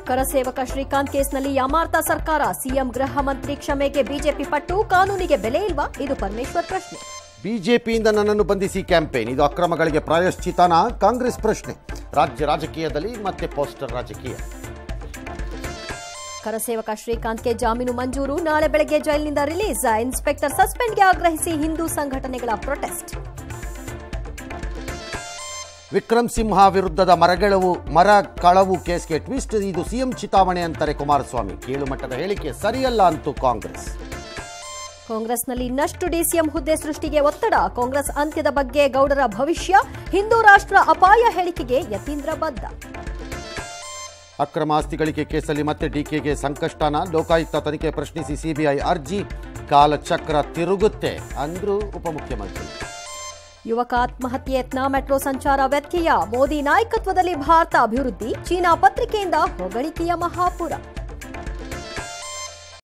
ಕರಸೇವಕ ಶ್ರೀಕಾಂತ್ ಕೇಸ್ನಲ್ಲಿ ಯಾಮಾರ್ಥ ಸರ್ಕಾರ ಸಿಎಂ ಗೃಹ ಮಂತ್ರಿ ಕ್ಷಮೆಗೆ ಬಿಜೆಪಿ ಪಟ್ಟು ಕಾನೂನಿಗೆ ಬೆಲೆ ಇಲ್ವಾ ಇದು ಪರಮೇಶ್ವರ್ ಪ್ರಶ್ನೆ ಬಿಜೆಪಿಯಿಂದ ನನ್ನನ್ನು ಬಂಧಿಸಿ ಕ್ಯಾಂಪೇನ್ ಇದು ಅಕ್ರಮಗಳಿಗೆ ಪ್ರಾಯಶ್ಚಿತನ ಕಾಂಗ್ರೆಸ್ ಪ್ರಶ್ನೆ ರಾಜ್ಯ ರಾಜಕೀಯದಲ್ಲಿ ಮತ್ತೆ ಪೋಸ್ಟರ್ ರಾಜಕೀಯ ಕರಸೇವಕ ಶ್ರೀಕಾಂತ್ಗೆ ಜಾಮೀನು ಮಂಜೂರು ನಾಳೆ ಬೆಳಗ್ಗೆ ಜೈಲಿನಿಂದ ರಿಲೀಸ್ ಇನ್ಸ್ಪೆಕ್ಟರ್ ಸಸ್ಪೆಂಡ್ಗೆ ಆಗ್ರಹಿಸಿ ಹಿಂದೂ ಸಂಘಟನೆಗಳ ಪ್ರೊಟೆಸ್ಟ್ ವಿಕ್ರಮ್ ಸಿಂಹ ವಿರುದ್ಧದ ಮರಗೆಳವು ಮರ ಕಳವು ಕೇಸ್ಗೆ ಟ್ವಿಸ್ಟ್ ಇದು ಸಿಎಂ ಚಿತಾವಣೆ ಅಂತಾರೆ ಕುಮಾರಸ್ವಾಮಿ ಕೀಳುಮಟ್ಟದ ಹೇಳಿಕೆ ಸರಿಯಲ್ಲ ಅಂತೂ ಕಾಂಗ್ರೆಸ್ ಕಾಂಗ್ರೆಸ್ನಲ್ಲಿ ಇನ್ನಷ್ಟು ಡಿಸಿಎಂ ಹುದ್ದೆ ಸೃಷ್ಟಿಗೆ ಒತ್ತಡ ಕಾಂಗ್ರೆಸ್ ಅಂತ್ಯದ ಬಗ್ಗೆ ಗೌಡರ ಭವಿಷ್ಯ ಹಿಂದೂ ರಾಷ್ಟ್ರ ಅಪಾಯ ಹೇಳಿಕೆಗೆ ಯತೀಂದ್ರ ಬದ್ಧ ಅಕ್ರಮ ಆಸ್ತಿ ಗಳಿಕೆ ಕೇಸಲ್ಲಿ ಮತ್ತೆ ಡಿಕೆಗೆ ಸಂಕಷ್ಟನ ಲೋಕಾಯುಕ್ತ ತನಿಖೆ ಪ್ರಶ್ನಿಸಿ ಸಿಬಿಐ ಅರ್ಜಿ ಕಾಲಚಕ್ರ ತಿರುಗುತ್ತೆ ಅಂದ್ರು ಉಪಮುಖ್ಯಮಂತ್ರಿ ಯುವಕ ಆತ್ಮಹತ್ಯೆ ಯತ್ನ ಮೆಟ್ರೋ ಸಂಚಾರ ವ್ಯತ್ಯಯ ಮೋದಿ ನಾಯಕತ್ವದಲ್ಲಿ ಭಾರತ ಅಭಿವೃದ್ಧಿ ಚೀನಾ ಪತ್ರಿಕೆಯಿಂದ ಹೊಗಳಿಕೆಯ ಮಹಾಪುರ